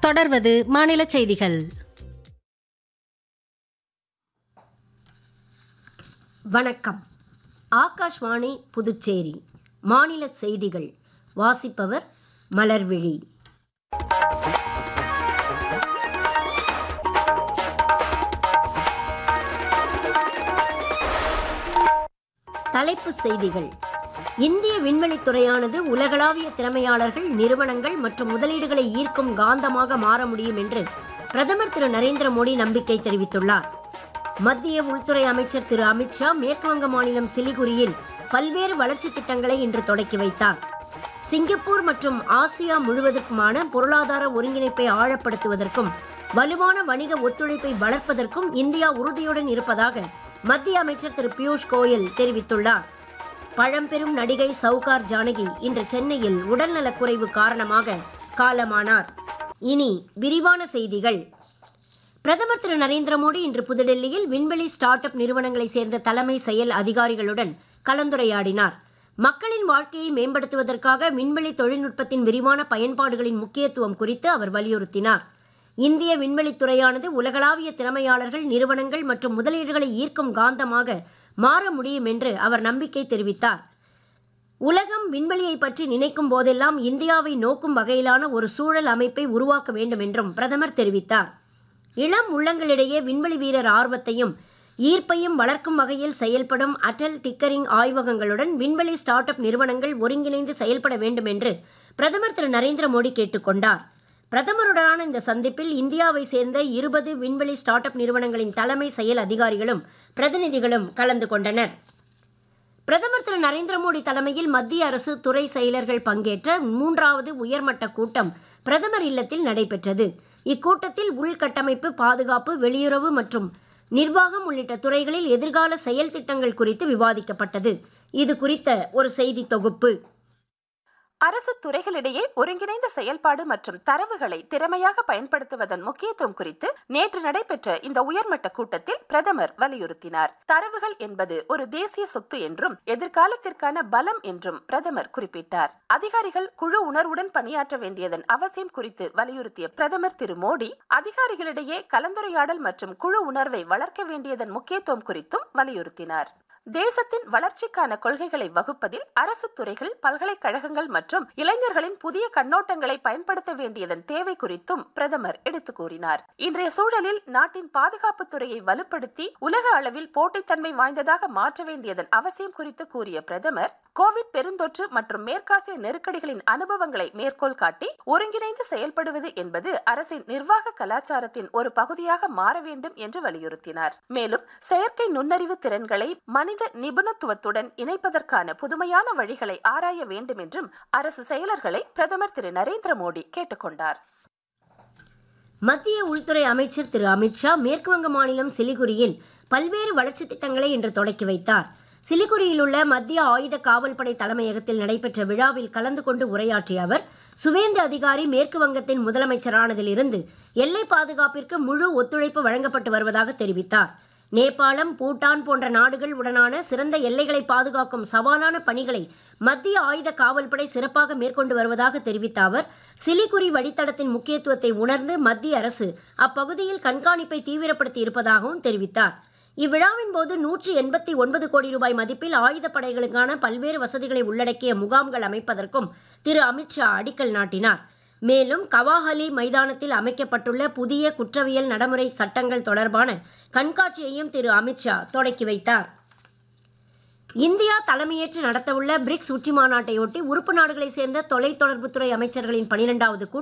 தொடர்வது மாநில செய்திகள் வணக்கம் ஆகாஷ்வாணி புதுச்சேரி மாநில செய்திகள் வாசிப்பவர் மலர்விழி தலைப்புச் செய்திகள் இந்திய விண்வெளித் துறையானது உலகளாவிய திறமையாளர்கள் நிறுவனங்கள் மற்றும் முதலீடுகளை ஈர்க்கும் காந்தமாக மாற முடியும் என்று பிரதமர் திரு நரேந்திர மோடி நம்பிக்கை தெரிவித்துள்ளார் மத்திய உள்துறை அமைச்சர் திரு அமித்ஷா மேற்குவங்க மாநிலம் சிலிகுரியில் பல்வேறு வளர்ச்சித் திட்டங்களை இன்று தொடக்கி வைத்தார் சிங்கப்பூர் மற்றும் ஆசியா முழுவதற்குமான பொருளாதார ஒருங்கிணைப்பை ஆழப்படுத்துவதற்கும் வலுவான வணிக ஒத்துழைப்பை வளர்ப்பதற்கும் இந்தியா உறுதியுடன் இருப்பதாக மத்திய அமைச்சர் திரு பியூஷ் கோயல் தெரிவித்துள்ளார் பழம்பெரும் நடிகை சவுகார் ஜானகி இன்று சென்னையில் உடல்நலக்குறைவு காரணமாக காலமானார் இனி விரிவான செய்திகள் பிரதமர் திரு நரேந்திர மோடி இன்று புதுடெல்லியில் விண்வெளி ஸ்டார்ட் அப் நிறுவனங்களைச் சேர்ந்த தலைமை செயல் அதிகாரிகளுடன் கலந்துரையாடினார் மக்களின் வாழ்க்கையை மேம்படுத்துவதற்காக விண்வெளி தொழில்நுட்பத்தின் விரிவான பயன்பாடுகளின் முக்கியத்துவம் குறித்து அவர் வலியுறுத்தினார் இந்திய விண்வெளித் துறையானது உலகளாவிய திறமையாளர்கள் நிறுவனங்கள் மற்றும் முதலீடுகளை ஈர்க்கும் காந்தமாக மாற முடியும் என்று அவர் நம்பிக்கை தெரிவித்தார் உலகம் விண்வெளியை பற்றி நினைக்கும் போதெல்லாம் இந்தியாவை நோக்கும் வகையிலான ஒரு சூழல் அமைப்பை உருவாக்க வேண்டும் என்றும் பிரதமர் தெரிவித்தார் இளம் உள்ளங்களிடையே விண்வெளி வீரர் ஆர்வத்தையும் ஈர்ப்பையும் வளர்க்கும் வகையில் செயல்படும் அடல் டிக்கரிங் ஆய்வகங்களுடன் விண்வெளி ஸ்டார்ட் அப் நிறுவனங்கள் ஒருங்கிணைந்து செயல்பட வேண்டும் என்று பிரதமர் திரு நரேந்திர மோடி கேட்டுக்கொண்டார் பிரதமருடனான இந்த சந்திப்பில் இந்தியாவை சேர்ந்த இருபது விண்வெளி ஸ்டார்ட் அப் நிறுவனங்களின் தலைமை செயல் அதிகாரிகளும் பிரதிநிதிகளும் கலந்து கொண்டனர் பிரதமர் திரு நரேந்திர மோடி தலைமையில் மத்திய அரசு துறை செயலர்கள் பங்கேற்ற மூன்றாவது உயர்மட்ட கூட்டம் பிரதமர் இல்லத்தில் நடைபெற்றது இக்கூட்டத்தில் உள்கட்டமைப்பு பாதுகாப்பு வெளியுறவு மற்றும் நிர்வாகம் உள்ளிட்ட துறைகளில் எதிர்கால செயல் திட்டங்கள் குறித்து விவாதிக்கப்பட்டது இது குறித்த ஒரு செய்தி தொகுப்பு அரசு துறைகளிடையே ஒருங்கிணைந்த செயல்பாடு மற்றும் தரவுகளை திறமையாக பயன்படுத்துவதன் முக்கியத்துவம் குறித்து நேற்று நடைபெற்ற இந்த உயர்மட்ட கூட்டத்தில் பிரதமர் வலியுறுத்தினார் தரவுகள் என்பது ஒரு தேசிய சொத்து என்றும் எதிர்காலத்திற்கான பலம் என்றும் பிரதமர் குறிப்பிட்டார் அதிகாரிகள் குழு உணர்வுடன் பணியாற்ற வேண்டியதன் அவசியம் குறித்து வலியுறுத்திய பிரதமர் திரு மோடி அதிகாரிகளிடையே கலந்துரையாடல் மற்றும் குழு உணர்வை வளர்க்க வேண்டியதன் முக்கியத்துவம் குறித்தும் வலியுறுத்தினார் தேசத்தின் வளர்ச்சிக்கான கொள்கைகளை வகுப்பதில் அரசு துறைகள் பல்கலைக்கழகங்கள் மற்றும் இளைஞர்களின் புதிய கண்ணோட்டங்களை பயன்படுத்த வேண்டியதன் தேவை குறித்தும் பிரதமர் எடுத்து கூறினார் இன்றைய சூழலில் நாட்டின் பாதுகாப்பு துறையை வலுப்படுத்தி உலக அளவில் போட்டித்தன்மை வாய்ந்ததாக மாற்ற வேண்டியதன் அவசியம் குறித்து கூறிய பிரதமர் கோவிட் பெருந்தொற்று மற்றும் மேற்காசிய நெருக்கடிகளின் அனுபவங்களை மேற்கோள் காட்டி ஒருங்கிணைந்து செயல்படுவது என்பது அரசின் நிர்வாக கலாச்சாரத்தின் ஒரு பகுதியாக மாற வேண்டும் என்று வலியுறுத்தினார் மேலும் செயற்கை நுண்ணறிவு திறன்களை மனித நிபுணத்துவத்துடன் இணைப்பதற்கான புதுமையான வழிகளை ஆராய வேண்டும் என்றும் அரசு செயலர்களை பிரதமர் திரு நரேந்திர மோடி கேட்டுக்கொண்டார் மத்திய உள்துறை அமைச்சர் திரு அமித்ஷா மேற்குவங்க மாநிலம் சிலிகுரியில் பல்வேறு வளர்ச்சித் திட்டங்களை இன்று தொடக்கி வைத்தார் சிலிகுரியில் உள்ள மத்திய ஆயுத காவல்படை தலைமையகத்தில் நடைபெற்ற விழாவில் கலந்து கொண்டு உரையாற்றிய அவர் சுவேந்து அதிகாரி மேற்கு வங்கத்தின் முதலமைச்சரானதிலிருந்து எல்லை பாதுகாப்பிற்கு முழு ஒத்துழைப்பு வழங்கப்பட்டு வருவதாக தெரிவித்தார் நேபாளம் பூட்டான் போன்ற நாடுகள் உடனான சிறந்த எல்லைகளை பாதுகாக்கும் சவாலான பணிகளை மத்திய ஆயுத காவல்படை சிறப்பாக மேற்கொண்டு வருவதாக தெரிவித்த அவர் சிலிகுரி வழித்தடத்தின் முக்கியத்துவத்தை உணர்ந்து மத்திய அரசு அப்பகுதியில் கண்காணிப்பை தீவிரப்படுத்தி இருப்பதாகவும் தெரிவித்தார் இவ்விழாவின் போது நூற்றி எண்பத்தி ஒன்பது கோடி ரூபாய் மதிப்பில் ஆயுதப்படைகளுக்கான பல்வேறு வசதிகளை உள்ளடக்கிய முகாம்கள் அமைப்பதற்கும் திரு அமித்ஷா அடிக்கல் நாட்டினார் மேலும் கவாஹலி மைதானத்தில் அமைக்கப்பட்டுள்ள புதிய குற்றவியல் நடைமுறை சட்டங்கள் தொடர்பான கண்காட்சியையும் திரு அமித்ஷா தொடக்கி வைத்தார் இந்தியா தலைமையேற்று நடத்தவுள்ள பிரிக்ஸ் உச்சி மாநாட்டையொட்டி உறுப்பு நாடுகளைச் சேர்ந்த தொலைத்தொடர்புத்துறை அமைச்சர்களின் பனிரெண்டாவது கூட்டம்